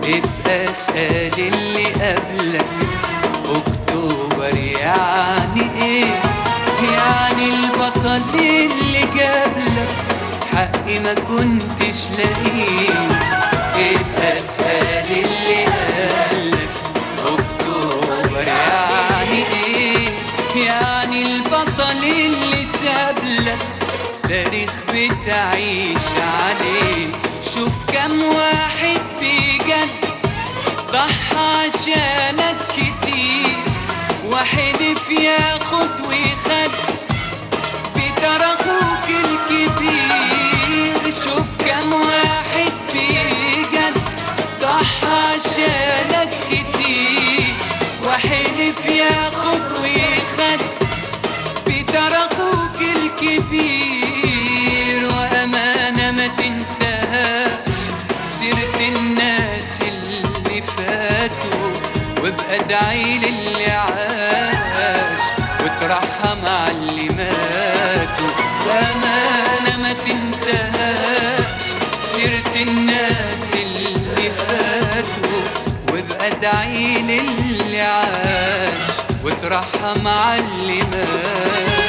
ابقى اسأل اللي قبلك اكتوبر يعني ايه يعني البطل اللي جابلك حقي ما كنتش لاقيه ابقى اسأل اللي قبلك اكتوبر يعني ايه يعني البطل اللي سابلك تاريخ بتعيش عليه شوف كم واحد بجد ضحى عشانك كتير وحلف ياخد ويخد بتر اخوك الكبير شوف كم واحد بجد ضحى عشانك كتير وحلف ياخد ويخد بتر اخوك الكبير وامانه ما تنساش سيره الناس اللي فاتوا وابقى ادعي للي عاش وترحم على اللي ماتوا وامانه ما تنساش سيره الناس اللي فاتوا وابقى ادعي للي عاش وترحم على اللي ماتوا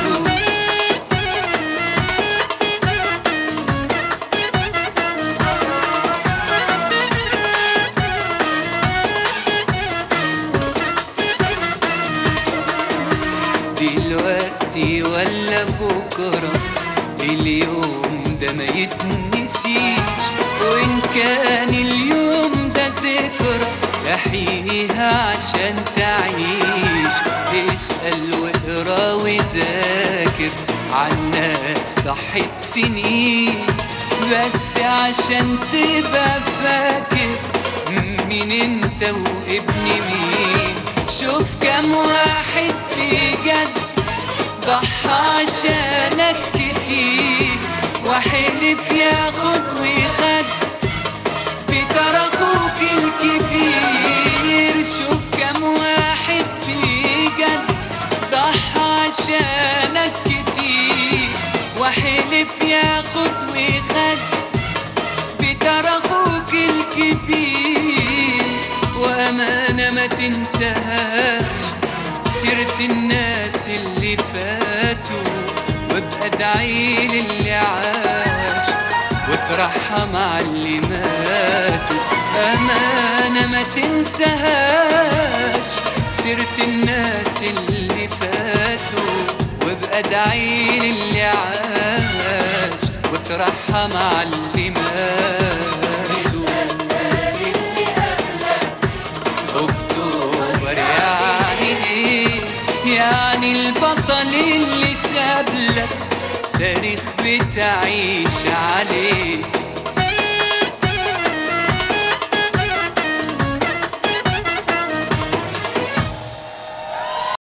دلوقتي ولا بكرة اليوم ده ما يتنسيش وإن كان اليوم ده ذكرى احييها عشان تعيش اسأل واقرا وذاكر عن ناس ضحت سنين بس عشان تبقى فاكر مين انت وابن مين شوف كم واحد بجد ضحى عشانك كتير وحلف ياخد ويخد بتر اخوك الكبير شوف كم واحد بجد ضحى عشانك كتير وحلف ياخد ويخد بتر اخوك الكبير وامانه ما تنساهاش سيرة الناس اللي فاتوا وابقى ادعي للي عاش وترحم على اللي ماتوا أمانة ما تنساهاش سيرة الناس اللي فاتوا وابقى ادعي للي عاش وترحم على اللي ماتوا اكتوبر يعني ايه يعني البطل اللي سابلك تاريخ بتعيش عليه